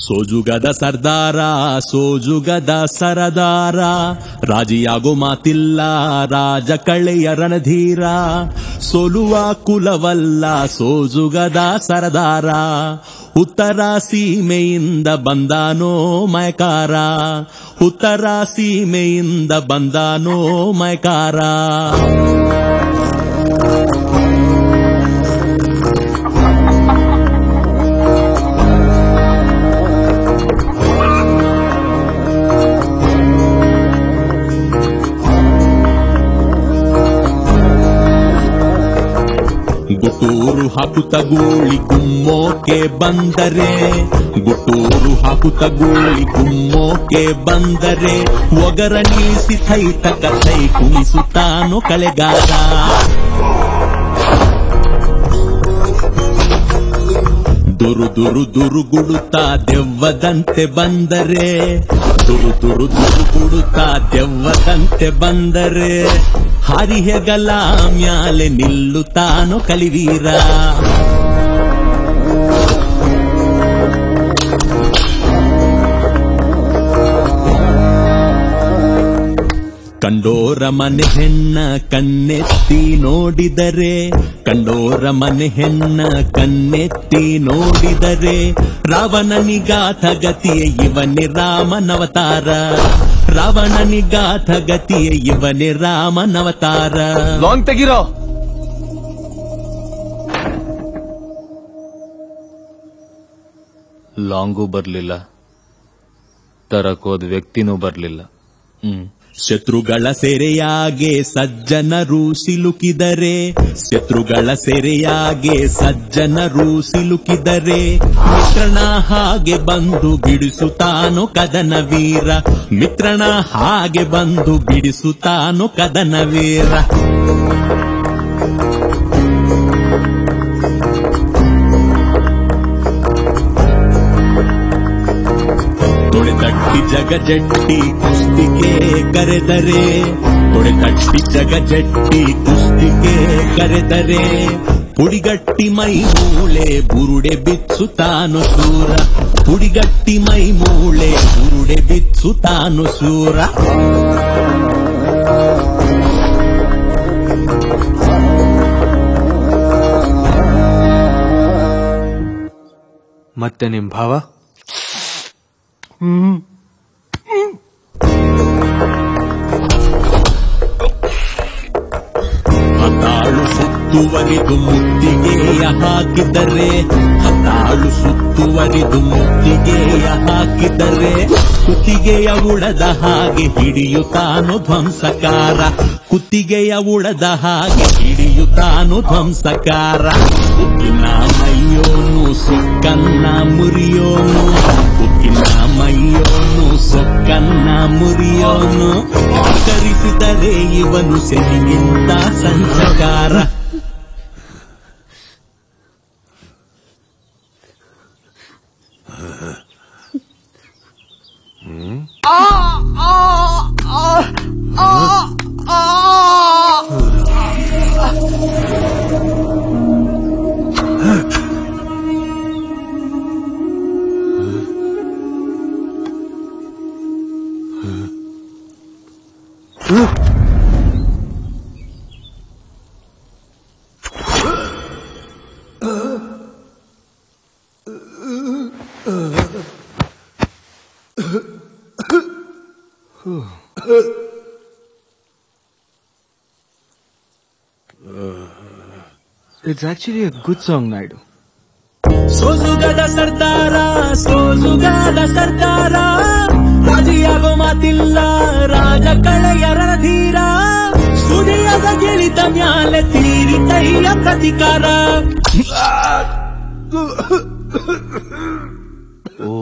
ಸೋಜುಗದ ಸರ್ದಾರ ಸೋಜುಗದ ಸರದಾರ ರಾಜಿಯಾಗೋ ಮಾತಿಲ್ಲ ರಾಜ ಕಳೆಯ ರಣಧೀರ ಸೋಲುವ ಕುಲವಲ್ಲ ಸೋಜುಗದ ಸರದಾರ ಉತ್ತರ ಸೀಮೆಯಿಂದ ಬಂದಾನೋ ಮಯಕಾರ ಉತ್ತರ ಸೀಮೆಯಿಂದ ಬಂದಾನೋ ಮಯಕಾರ ಗುಟೂರು ಹಾಕುತ್ತ ಗೂಳಿ ಗುಮ್ಮೋಕೆ ಬಂದರೆ ಗುಟೂರು ಹಾಕುತ್ತ ಗೂಳಿ ಗುಮ್ಮೋಕೆ ಬಂದರೆ ಒಗರಣಿಸಿ ಥೈತ ಕಥೈ ಕುಣಿಸುತ್ತಾನೋ ಕಳೆಗಾರ ದುರು ದುರು ದುರು ಗುಡುತ್ತಾ ದೆವ್ವದಂತೆ ಬಂದರೆ ದುರು ದುರು ದುರು ಗುಡುತ್ತಾ ದೆವ್ವದಂತೆ ಬಂದರೆ ಹರಿಹೆಗಲ ಮ್ಯಾಲೆ ನಿಲ್ಲುತ್ತಾನೋ ಕಲಿವೀರ ಕಂಡೋರ ಮನೆ ಹೆಣ್ಣ ಕಣ್ಣೆತ್ತಿ ನೋಡಿದರೆ ಕಂಡೋರ ಮನೆ ಹೆಣ್ಣ ಕಣ್ಣೆತ್ತಿ ನೋಡಿದರೆ ರಾವಣನಿಗಾಥ ಗತಿಯ ಇವನೇ ರಾಮನವತಾರ ರಾವಣನಿಗಾಥ ಗತಿಯ ಇವನೇ ರಾಮನವತಾರ ಲಾಂಗ್ ತೆಗಿರೋ ಲಾಂಗೂ ಬರ್ಲಿಲ್ಲ ತರಕೋದ್ ವ್ಯಕ್ತಿನೂ ಬರ್ಲಿಲ್ಲ ಹ್ಮ್ ಶತ್ರುಗಳ ಸೆರೆಯಾಗೆ ಸಜ್ಜನರು ಸಿಲುಕಿದರೆ ಶತ್ರುಗಳ ಸೆರೆಯಾಗೆ ಸಜ್ಜನರು ಸಿಲುಕಿದರೆ ಮಿತ್ರನ ಹಾಗೆ ಬಂದು ಬಿಡಿಸುತ್ತಾನೋ ಕದನ ವೀರ ಮಿತ್ರನ ಹಾಗೆ ಬಂದು ಬಿಡಿಸುತ್ತಾನೋ ಕದನ ವೀರ ತೊಡೆತಟ್ಟಿ ಜಗಜಟ್ಟಿ ಕುಸ್ತಿಗೆ ಕರೆದರೆ ತೊಡೆತಟ್ಟಿ ಜಗಜಟ್ಟಿ ಕುಸ್ತಿಗೆ ಕರೆದರೆ ಪುಡಿಗಟ್ಟಿ ಮೈ ಮೂಳೆ ಬುರುಡೆ ಬಿಚ್ಚುತ್ತಾನು ಶೂರ ಪುಡಿಗಟ್ಟಿ ಮೈ ಮೂಳೆ ಬುರುಡೆ ಬಿಚ್ಚುತ್ತಾನು ಶೂರ ಮತ್ತೆ ನಿಮ್ ಭಾವ ಹತ್ತಾಳು ಸುತ್ತುವರಿದು ಮುತ್ತಿಗೆಯ ಹಾಕಿದರೆ ಹತ್ತಾಳು ಸುತ್ತುವರಿದು ಮುತ್ತಿಗೆಯ ಹಾಕಿದರೆ ಕುತ್ತಿಗೆಯ ಉಳದ ಹಾಗೆ ಹಿಡಿಯುತ್ತಾನು ಧ್ವಂಸಕಾರ ಕುತ್ತಿಗೆಯ ಉಳದ ಹಾಗೆ ಹಿಡಿಯುತ್ತಾನು ಧ್ವಂಸಕಾರ ಉಕ್ಕಿನ ಮೈಯೋನು ಸೊಕ್ಕನ್ನ ಮುರಿಯೋನು ಉಕ್ಕಿನ ಮೈಯೋನು ಸೊಕ್ಕನ್ನ ಮುರಿಯೋನು ಕರಿಸಿದರೆ ಇವನು ಸೆನಿಗಿಂತ ಸಂಚಕಾರ it's actually a good song ನಾಯ್ಡು ಸೋಜುಗದ ಸರ್ದಾರ ಸೋಜುಗದ ಸರ್ದಾರ ರಾಜಿಯಾಗೋ ಮಾತಿಲ್ಲ ರಾಜ ಕಳೆಯ ರಣಧೀರ ಸುಡಿಯದ ಗೆಳಿತ ಮ್ಯಾಲೆ ತೀರಿ ಕೈಯ ಪ್ರತಿಕಾರ ಓ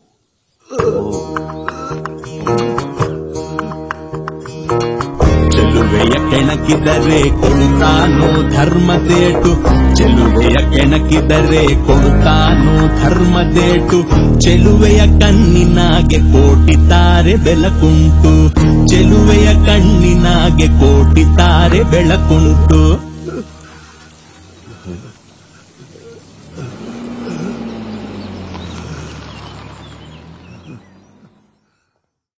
ಚೆಲುವೆಯ ಕೆಣಕಿದರೆ ಕೊಡುತ್ತಾನೋ ಧರ್ಮದೇಟು ಚೆಲುವೆಯ ಕೆಣಕಿದರೆ ಕೊಡುತ್ತಾನೋ ಧರ್ಮದೇಟು ಚೆಲುವೆಯ ಕಣ್ಣಿನಾಗೆ ಕೋಟಿತಾರೆ ಬೆಳಕುಂಟು ಚೆಲುವೆಯ ಕಣ್ಣಿನಾಗೆ ಕೋಟಿತಾರೆ ಬೆಳಕುಂಟು